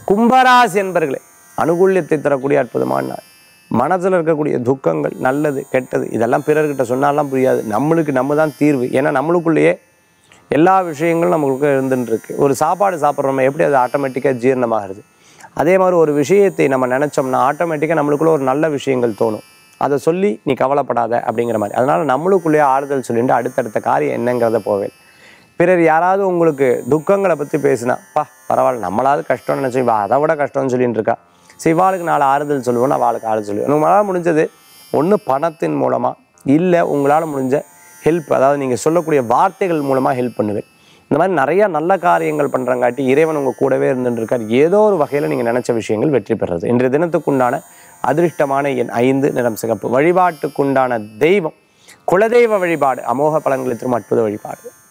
கும்பராசி என்பர்களே அனுகூல்யத்தை தரக்கூடிய அற்புதமான நாள் மனதில் இருக்கக்கூடிய துக்கங்கள் நல்லது கெட்டது இதெல்லாம் பிறர்கிட்ட சொன்னாலாம் புரியாது நம்மளுக்கு நம்ம தான் தீர்வு ஏன்னா நம்மளுக்குள்ளேயே எல்லா விஷயங்களும் நம்மளுக்கு இருந்துட்டு இருக்கு ஒரு சாப்பாடு சாப்பிட்றோமே எப்படி அது ஆட்டோமேட்டிக்காக ஜீரணமாகிறது அதே மாதிரி ஒரு விஷயத்தை நம்ம நினச்சோம்னா ஆட்டோமேட்டிக்காக நம்மளுக்குள்ள ஒரு நல்ல விஷயங்கள் தோணும் அதை சொல்லி நீ கவலைப்படாத அப்படிங்கிற மாதிரி அதனால் நம்மளுக்குள்ளேயே ஆறுதல் சொல்லிட்டு அடுத்தடுத்த காரியம் என்னங்கிறத போவேன் பிறர் யாராவது உங்களுக்கு துக்கங்களை பற்றி பேசினா பா பரவாயில்ல நம்மளாவது கஷ்டம்னு நினச்சி இவ அதை விட கஷ்டம்னு சொல்லிட்டு இருக்கா சிவாளுக்கு நாலு ஆறுதல் சொல்லுவோம் நான் அவளுக்கு ஆறுதல் சொல்லுவேன் உங்களால் முடிஞ்சது ஒன்று பணத்தின் மூலமாக இல்லை உங்களால் முடிஞ்ச ஹெல்ப் அதாவது நீங்கள் சொல்லக்கூடிய வார்த்தைகள் மூலமாக ஹெல்ப் பண்ணுவேன் இந்த மாதிரி நிறைய நல்ல காரியங்கள் பண்ணுறங்காட்டி இறைவன் உங்கள் கூடவே இருந்துட்டு இருக்கார் ஏதோ ஒரு வகையில் நீங்கள் நினச்ச விஷயங்கள் வெற்றி பெறுறது இன்றைய தினத்துக்குண்டான அதிர்ஷ்டமான எண் ஐந்து நிறம் சிகப்பு வழிபாட்டுக்குண்டான தெய்வம் குலதெய்வ வழிபாடு அமோக பலன்களை திரும்ப அற்புத வழிபாடு